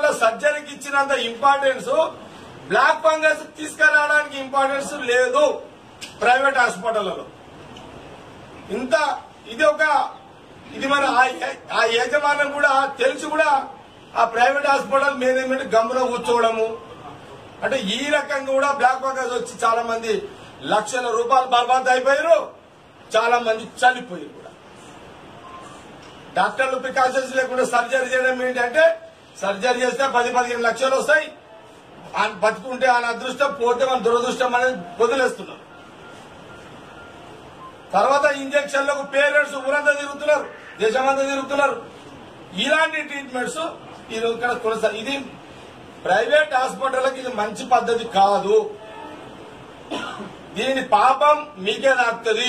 హాస్పిటల్లో సర్జరీకి ఇచ్చినంత ఇంపార్టెన్స్ బ్లాక్ ఫంగస్ తీసుకురావడానికి ఇంపార్టెన్స్ లేదు ప్రైవేట్ హాస్పిటల్లో ఇంత ఇది ఒక ఇది మన ఆ యా- ఆ యాజమాన్యం కూడా తెలిసి కూడా ఆ ప్రైవేట్ హాస్పిటల్ మేనేజ్మెంట్ గమ్మున కూర్చోవడము అంటే ఈ రకంగా కూడా బ్లాక్ ఫంగస్ వచ్చి చాలా మంది లక్షల రూపాయలు బర్బాద్ అయిపోయారు చాలా మంది చనిపోయారు కూడా డాక్టర్లు ప్రికాషన్స్ లేకుండా సర్జరీ చేయడం ఏంటంటే సర్జరీ చేస్తే పది పదిహేను లక్షలు వస్తాయి ఆయన బతుకుంటే ఆయన అదృష్టం పోతే మన దురదృష్టం అనేది వదిలేస్తున్నారు తర్వాత ఇంజక్షన్లకు పేరెంట్స్ ఊరంతా తిరుగుతున్నారు దేశమంతా తిరుగుతున్నారు ఇలాంటి ట్రీట్మెంట్స్ ఇది ఇక్కడ కొనసాగి ఇది ప్రైవేట్ హాస్పిటల్కి ఇది మంచి పద్ధతి కాదు దీని పాపం మీకే నాకుతుంది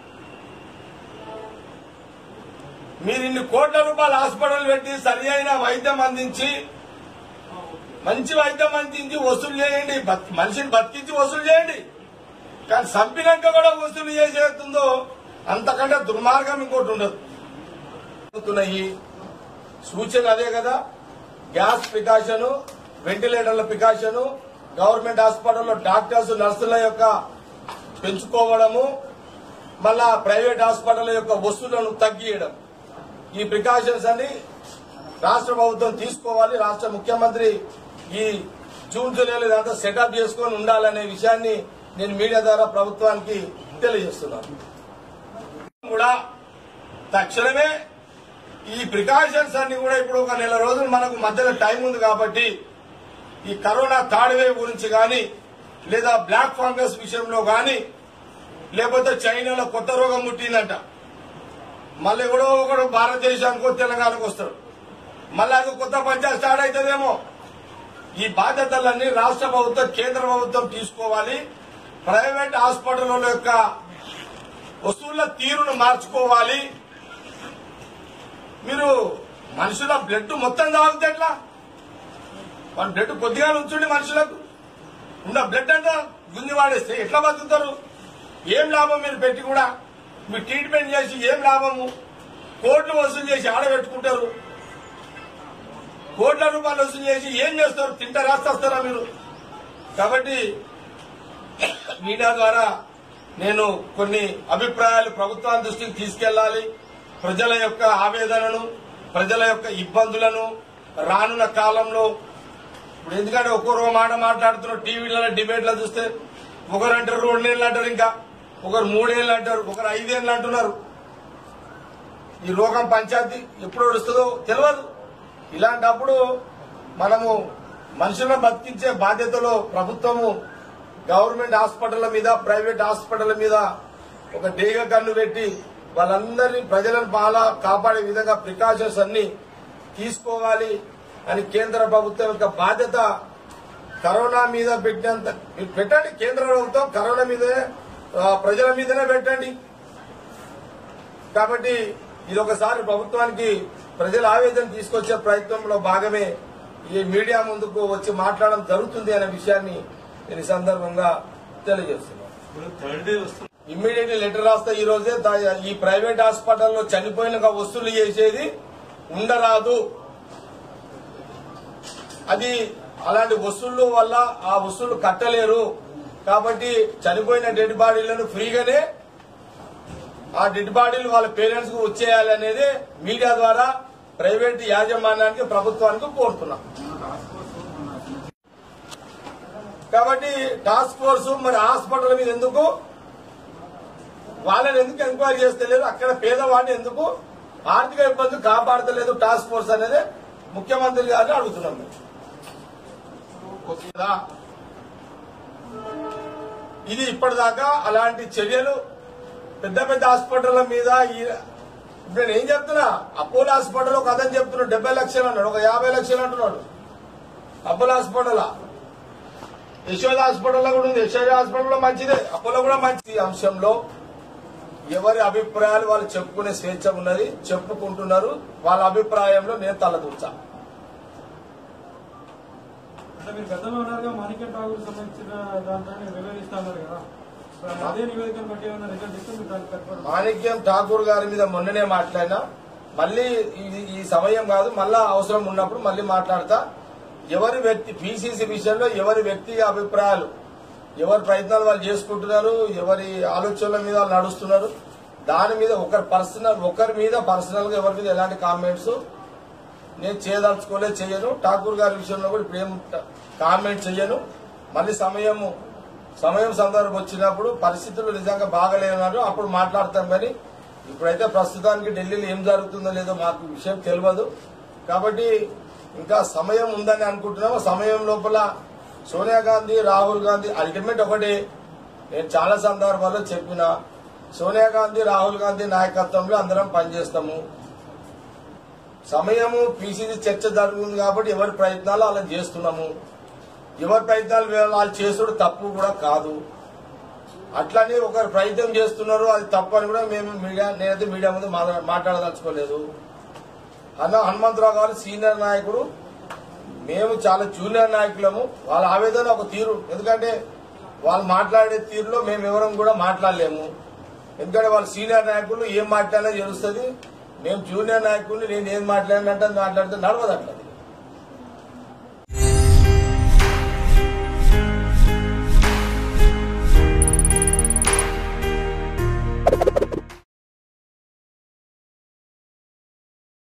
మీరు ఇన్ని కోట్ల రూపాయల హాస్పిటల్ పెట్టి సరి అయిన వైద్యం అందించి మంచి వైద్యం అందించి వసూలు చేయండి బత్- మనిషిని బతికించి వసూలు చేయండి కానీ చంపినాక కూడా వసూలు చేసేస్తుందో అంతకంటే దుర్మార్గం ఇంకోటి ఉండదు అవుతున్నాయి సూచన అదే కదా గ్యాస్ ప్రికాషన్ వెంటిలేటర్ల ప్రికాషన్ గవర్నమెంట్ హాస్పిటల్లో డాక్టర్స్ నర్సుల యొక్క పెంచుకోవడము మళ్ళా ప్రైవేట్ హాస్పిటల్ యొక్క వస్తువులను తగ్గియడం ఈ ప్రికాషన్స్ అన్ని రాష్ట్ర ప్రభుత్వం తీసుకోవాలి రాష్ట్ర ముఖ్యమంత్రి ఈ జూన్ జూలైలో ఇదంతా సెటప్ చేసుకొని ఉండాలనే విషయాన్ని నేను మీడియా ద్వారా ప్రభుత్వానికి తెలియజేస్తున్నాను కూడా తక్షణమే ఈ ప్రికాషన్స్ అన్ని కూడా ఇప్పుడు ఒక నెల రోజులు మనకు మధ్యలో టైం ఉంది కాబట్టి ఈ కరోనా థర్డ్ వేవ్ గురించి కానీ లేదా బ్లాక్ ఫంగస్ విషయంలో కానీ లేకపోతే చైనాలో కొత్త రోగం ముట్టిందంట మళ్ళీ ఎవడో ఒకడు భారతదేశానికో తెలంగాణకు వస్తాడు మళ్ళీ అది కొత్త పంచాయతీ స్టార్ట్ అవుతుందేమో ఈ బాధ్యతలన్నీ రాష్ట్ర ప్రభుత్వం కేంద్ర ప్రభుత్వం తీసుకోవాలి ప్రైవేట్ హాస్పిటల్ యొక్క వసూళ్ల తీరును మార్చుకోవాలి మీరు మనుషుల బ్లడ్ మొత్తం తాగితే ఎట్లా మన బ్లడ్ కొద్దిగా ఉంచండి మనుషులకు ఉన్న బ్లడ్ అంతా గుంజి వాడేస్తే ఎట్లా బతుకుతారు ఏం లాభం మీరు పెట్టి కూడా మీరు ట్రీట్మెంట్ చేసి ఏం లాభము కోట్లు వసూలు చేసి ఆడబెట్టుకుంటారు కోట్ల రూపాయలు వసూలు చేసి ఏం చేస్తారు తింట రాస్తారా మీరు కాబట్టి మీడియా ద్వారా నేను కొన్ని అభిప్రాయాలు ప్రభుత్వాల దృష్టికి తీసుకెళ్లాలి ప్రజల యొక్క ఆవేదనను ప్రజల యొక్క ఇబ్బందులను రానున్న కాలంలో ఇప్పుడు ఎందుకంటే ఒక్కొక్క మాట మాట్లాడుతున్నారు టీవీలలో డిబేట్లో చూస్తే ఒకరు అంటారు రెండేళ్ళు అంటారు ఇంకా ఒకరు మూడేళ్ళు అంటారు ఒకరు ఐదేళ్ళు అంటున్నారు ఈ రోగం పంచాయతీ ఎప్పుడు వస్తుందో తెలియదు ఇలాంటప్పుడు మనము మనుషులను బతికించే బాధ్యతలో ప్రభుత్వము గవర్నమెంట్ హాస్పిటళ్ల మీద ప్రైవేట్ హాస్పిటళ్ల మీద ఒక డేగ కన్ను పెట్టి వాళ్ళందరినీ ప్రజలను బాగా కాపాడే విధంగా ప్రికాషన్స్ అన్ని తీసుకోవాలి అని కేంద్ర ప్రభుత్వం యొక్క బాధ్యత కరోనా మీద పెట్టినంత మీరు పెట్టండి కేంద్ర ప్రభుత్వం కరోనా మీదే ఆ, ప్రజల మీదనే పెట్టండి కాబట్టి ఇది ఒకసారి ప్రభుత్వానికి ప్రజల ఆవేదన తీసుకొచ్చే ప్రయత్నంలో భాగమే ఈ మీడియా ముందుకు వచ్చి మాట్లాడడం జరుగుతుంది అనే విషయాన్ని నేను ఈ సందర్భంగా తెలియజేస్తున్నాను ఇప్పుడు థర్డ్ డే వస్తుంది ఇమ్మీడియట్లీ లెటర్ రాస్తే ఈ రోజే దా- ఈ ప్రైవేట్ హాస్పిటల్లో చనిపోయిన వసూలు చేసేది ఉండరాదు అది అలాంటి వసూళ్లు వల్ల ఆ వసూళ్లు కట్టలేరు కాబట్టి చనిపోయిన డెడ్ బాడీలను ఫ్రీగానే ఆ డెడ్ బాడీలు వాళ్ళ పేరెంట్స్ కు వచ్చేయాలి అనేది మీడియా ద్వారా ప్రైవేట్ యాజమాన్యానికి ప్రభుత్వానికి కోరుతున్నాం కాబట్టి టాస్క్ ఫోర్స్ మరి హాస్పిటల్ మీద ఎందుకు వాళ్ళని ఎందుకు ఎంక్వైరీ చేస్తలేదు అక్కడ పేదవాడిని ఎందుకు ఆర్థిక ఇబ్బంది కాపాడతలేదు టాస్క్ ఫోర్స్ అనేది ముఖ్యమంత్రి గారిని అడుగుతున్నాం మేము. ఓకేనా? ఇది ఇప్పటిదాకా అలాంటి చర్యలు పెద్ద పెద్ద హాస్పిటళ్ల మీద ఈ- ఇప్పుడు నేను ఏం చెప్తున్నా అపోలో హాస్పిటల్ ఒక అతను చెప్తున్నాడు డెబ్బై లక్షలు అన్నాడు ఒక యాభై లక్షలు అంటున్నాడు అపోలో హాస్పిటల్ యశోద హాస్పిటల్లో కూడా ఉంది యశోద హాస్పిటల్లో మంచిదే అపోలో కూడా మంచి అంశంలో ఎవరి అభిప్రాయాలు వాళ్ళు చెప్పుకునే స్వేచ్ఛ ఉన్నది చెప్పుకుంటున్నారు వాళ్ళ అభిప్రాయంలో నేను తలదూర్చా అంటే మీరు గతంలో ఉన్నారుగా మాణిక్యం ఠాగూర్ సంబంధించిన దాంట్లో వివరిస్తా ఉన్నారు కదా ఇప్పుడు అదే నివేదికను బట్టి ఏమైనా రిజల్ట్ ఇస్తే మీరు దానికి కట్టుబడి మాణిక్యం ఠాకూర్ గారి మీద మొన్ననే మాట్లాడినా మళ్ళీ ఇది ఈ సమయం కాదు మళ్ళా అవసరం ఉన్నప్పుడు మళ్ళీ మాట్లాడతా ఎవరి వ్యక్తి పిసిసి విషయంలో ఎవరి వ్యక్తి అభిప్రాయాలు ఎవరి ప్రయత్నాలు వాళ్ళు చేసుకుంటున్నారు ఎవరి ఆలోచనల మీద వాళ్ళు నడుస్తున్నారు దాని మీద ఒకరి పర్సనల్ ఒకరి మీద పర్సనల్ గా ఎవరి మీద ఎలాంటి కామెంట్స్ నేను చేయదలుచుకోలే చేయను ఠాకూర్ గారి విషయంలో కూడా ఇప్పుడు ఏం కామెంట్ చేయను మళ్ళీ సమయము సమయం సందర్భం వచ్చినప్పుడు పరిస్థితులు నిజంగా బాగలేనన్నారు అప్పుడు మాట్లాడతాం కానీ ఇప్పుడైతే ప్రస్తుతానికి ఢిల్లీలో ఏం జరుగుతుందో లేదో మాకు విషయం తెలియదు కాబట్టి ఇంకా సమయం ఉందని అనుకుంటున్నాము సమయం లోపల సోనియా గాంధీ రాహుల్ గాంధీ అల్టిమేట్ ఒకటి నేను చాలా సందర్భాల్లో చెప్పిన సోనియా గాంధీ రాహుల్ గాంధీ నాయకత్వంలో అందరం పనిచేస్తాము సమయము పీసీసీ చర్చ జరుగుతుంది కాబట్టి ఎవరి ప్రయత్నాలు అలా చేస్తున్నాము ఎవరి ప్రయత్నాలు వాళ్ళు చేసుడు తప్పు కూడా కాదు అట్లని ఒకరు ప్రయత్నం చేస్తున్నారు అది తప్పు అని కూడా మేము మీడియా నేనైతే మీడియా ముందు మాట్లా- మాట్లాడదలుచుకోలేదు అన్న హనుమంతరావు గారు సీనియర్ నాయకుడు మేము చాలా జూనియర్ నాయకులము వాళ్ళ ఆవేదన ఒక తీరు ఎందుకంటే వాళ్ళు మాట్లాడే తీరులో మేము ఎవరం కూడా మాట్లాడలేము ఎందుకంటే వాళ్ళు సీనియర్ నాయకులు ఏం మాట్లాడినా తెలుస్తుంది మేము జూనియర్ నాయకులు నేను ఏం మాట్లాడినంటే అది మాట్లాడితే నడవదు అట్లా